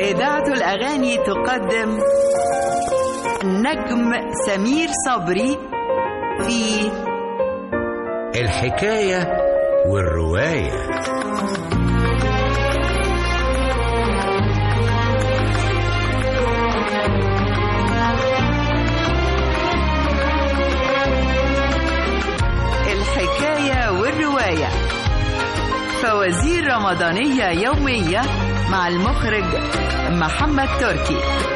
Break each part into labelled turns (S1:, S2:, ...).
S1: إذاعة الأغاني تقدم النجم سمير صبري في
S2: الحكاية والرواية
S1: الحكاية والرواية فوازير رمضانية يومية مع المخرج محمد تركي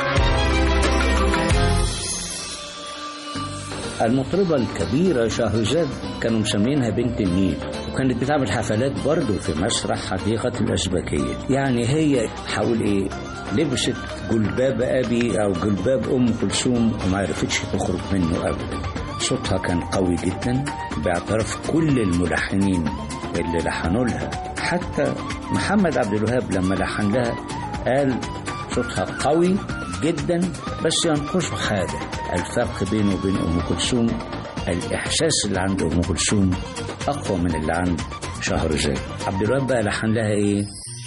S3: المطربة الكبيرة شهرزاد كانوا مسمينها بنت النيل وكانت بتعمل حفلات برضه في مسرح حديقة الأشبكية يعني هي حاول إيه لبست جلباب أبي أو جلباب أم كلثوم وما عرفتش تخرج منه أبدا صوتها كان قوي جدا باعتراف كل الملحنين اللي لحنوا لها حتى محمد عبد الوهاب لما لحن لها قال صوتها قوي جدا بس ينقصه حاجة الفرق بينه وبين أم كلثوم الإحساس اللي عند أم كلثوم أقوى من اللي عند شهرزاد عبد الوهاب بقى لحن لها إيه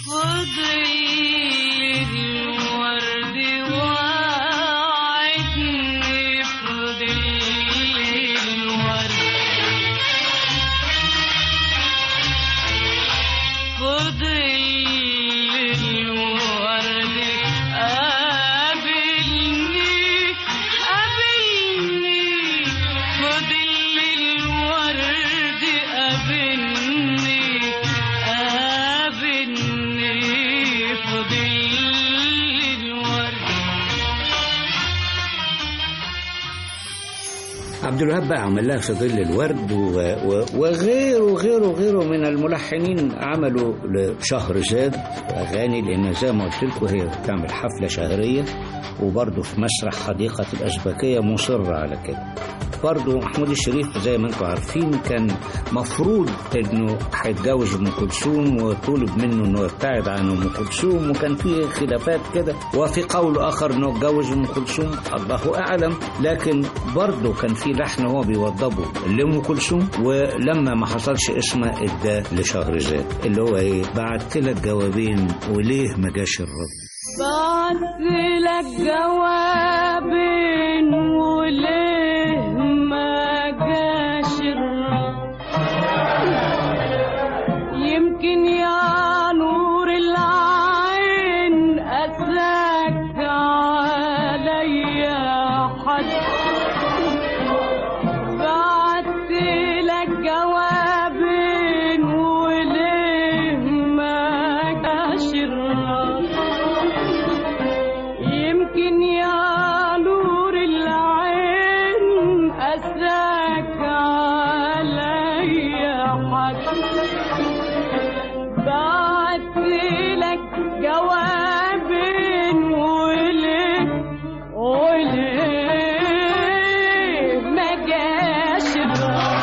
S3: عبد الوهاب بقى عمل لها في ظل الورد و... و... وغيره وغيره وغيره من الملحنين عملوا لشهرزاد اغاني لان زي ما قلت لكم هي بتعمل حفله شهريه وبرضه في مسرح حديقه الاشبكيه مصره على كده برضه محمود الشريف زي ما انتم عارفين كان مفروض انه هيتجوز ام كلثوم وطلب منه انه يبتعد عن ام كلثوم وكان في خلافات كده وفي قول اخر انه اتجوز ام كلثوم الله اعلم لكن برضه كان في لحن هو بيوضبه لام كلثوم ولما ما حصلش اسمه اداه لشهرزاد اللي هو ايه بعت لك جوابين وليه ما جاش الرد
S4: بعت لك جوابين وليه ما جاش الرد يمكن يا نور العين أساك عليا حد بعت لك جوابين وليه ما جاش الرد يمكن يا نور العين أساك عليا حد بعت لك جوابين وليه وليه ما جاش الرد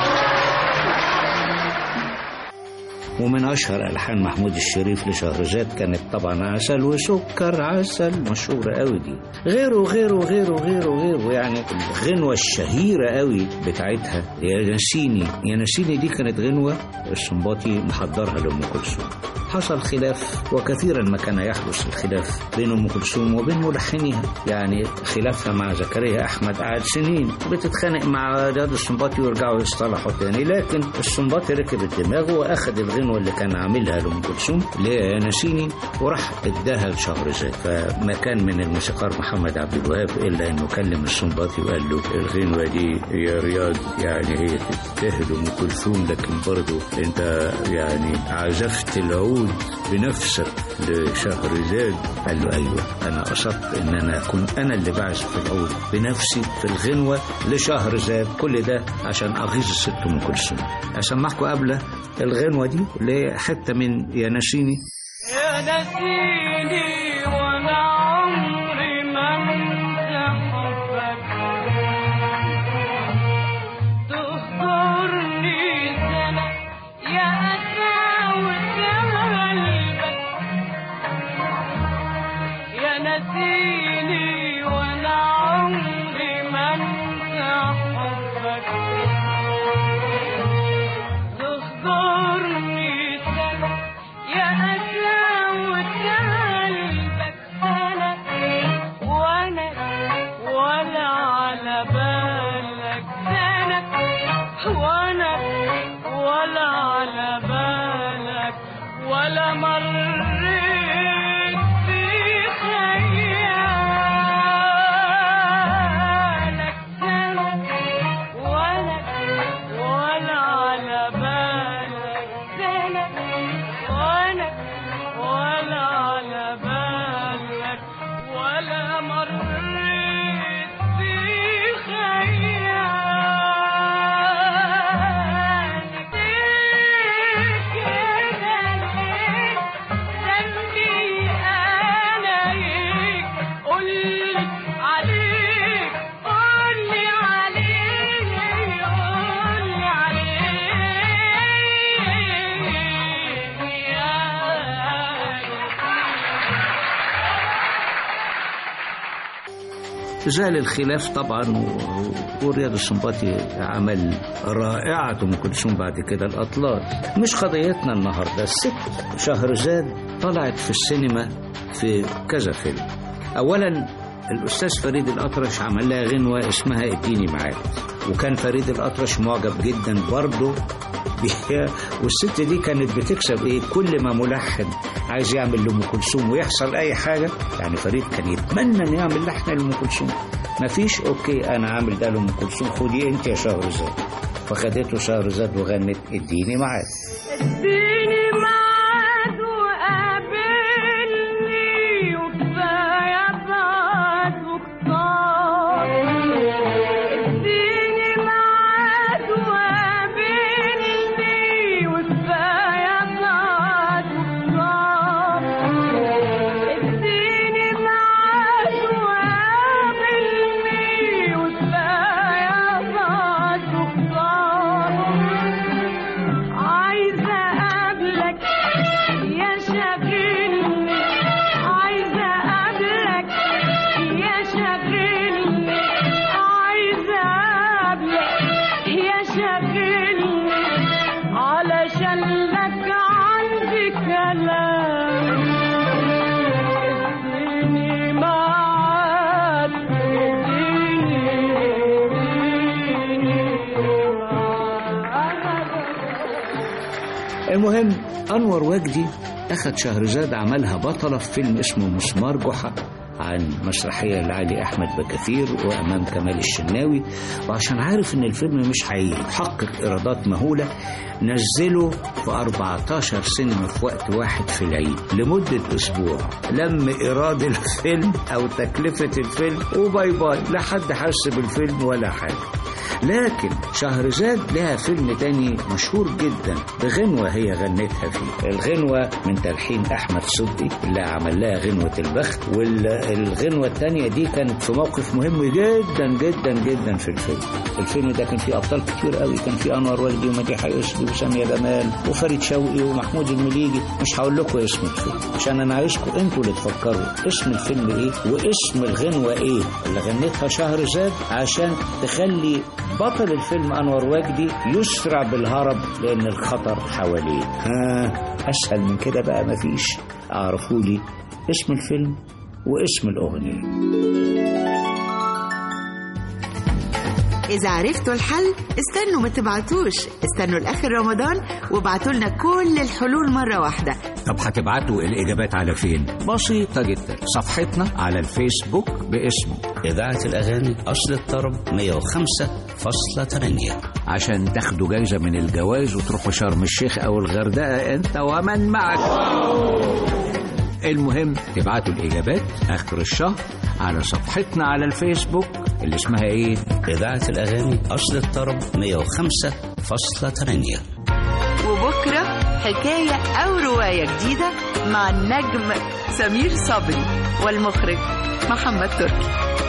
S3: ومن اشهر الحان محمود الشريف لشهرزاد كانت طبعا عسل وسكر عسل مشهوره قوي دي غيره غيره غيره غيره غيره يعني الغنوه الشهيره قوي بتاعتها يا نسيني يا نسيني دي كانت غنوه السنباطي محضرها لام كلثوم حصل خلاف وكثيرا ما كان يحدث الخلاف بين ام كلثوم وبين ملحنيها يعني خلافها مع زكريا احمد قعد سنين بتتخانق مع رياض السنباطي ويرجعوا يصطلحوا تاني لكن السنباطي ركب الدماغ واخد الغنوه اللي كان عاملها لام كلثوم اللي هي يا نسيني وراح اداها لشهرزاد فما كان من الموسيقار محمد عبد الوهاب الا انه كلم السنباطي وقال له الغنوه دي يا رياض يعني هي تستاهل ام كلثوم لكن برضه انت يعني عزفت العود بنفسك لشهرزاد قال له ايوه انا قصدت ان انا اكون انا اللي بعزف العود بنفسي في الغنوه لشهرزاد كل ده عشان اغيظ الست ام كلثوم اسمعكم قبل الغنوه دي اللي هي حته من يا نسيني
S4: يا نسيني وانا عمري ما انسى حبك تخبرني سنة يا أساوة قلبك يا نسيني وانا عمري ما انسى حبك تخبرني سنة يا أساوة قلبك
S3: زال الخلاف طبعا و- ورياض السنباطي عمل رائعة أم كلثوم بعد كده الأطلال مش قضيتنا النهاردة الست شهرزاد طلعت في السينما في كذا فيلم أولا الأستاذ فريد الأطرش عمل لها غنوة اسمها اديني معاك وكان فريد الأطرش معجب جدا برضه بيها والست دي كانت بتكسب ايه كل ما ملحن عايز يعمل لأم كلثوم ويحصل أي حاجة يعني فريد كان يتمنى إنه يعمل لحن لأم كلثوم مفيش أوكي أنا عامل ده لأم كلثوم خدي أنت يا شهرزاد فخدته شهرزاد وغنت اديني معاك
S4: اديني ميعاد وقابلني وكفاية بعد وكتار اديني ميعاد وقابلني وكفاية بعد وكتار اديني ميعاد وقابلني وكفاية بعد وكتار عايزة أقابلك يا شاغلني عايزة أقابلك يا شاغلني عايزة أقابلك يا شاغلني علشان لك عندي كلام اديني معاك اديني اديني معاك
S3: المهم أنور وجدي أخد شهرزاد عملها بطلة في فيلم اسمه مسمار جحا عن مسرحية لعلي أحمد بكثير وأمام كمال الشناوي وعشان عارف إن الفيلم مش هيحقق إيرادات مهولة نزله في 14 سينما في وقت واحد في العيد لمدة أسبوع لم إيراد الفيلم أو تكلفة الفيلم وباي باي لا حد حس بالفيلم ولا حاجة لكن شهرزاد لها فيلم تاني مشهور جدا بغنوة هي غنتها فيه الغنوة من تلحين أحمد صدقي اللي عمل لها غنوة البخت والغنوة التانية دي كانت في موقف مهم جدا جدا جدا في الفيلم الفيلم ده كان فيه أبطال كتير قوي كان فيه أنور وجدي ومديحة يسري وسامية جمال وفريد شوقي ومحمود المليجي مش هقول لكم اسم الفيلم عشان أنا عايزكم أنتوا اللي تفكروا اسم الفيلم إيه واسم الغنوة إيه اللي غنتها شهرزاد عشان تخلي بطل الفيلم أنور وجدي يسرع بالهرب لأن الخطر حواليه ها أسهل من كده بقى مفيش أعرفوا لي اسم الفيلم واسم الأغنية
S1: إذا عرفتوا الحل استنوا ما تبعتوش استنوا لآخر رمضان وابعتوا لنا كل الحلول مرة واحدة
S3: طب هتبعتوا الإجابات على فين؟ بسيطة جدا صفحتنا على الفيسبوك باسمه
S5: إذاعة الأغاني أصل الطرب 105.8
S3: عشان تاخدوا جايزة من الجوائز وتروحوا شرم الشيخ أو الغردقة أنت ومن معك المهم تبعتوا الإجابات آخر الشهر على صفحتنا على الفيسبوك اللي اسمها إيه؟
S5: إذاعة الأغاني أصل الطرب 105.8
S1: وبكرة حكاية أو رواية جديدة مع النجم سمير صبري والمخرج محمد تركي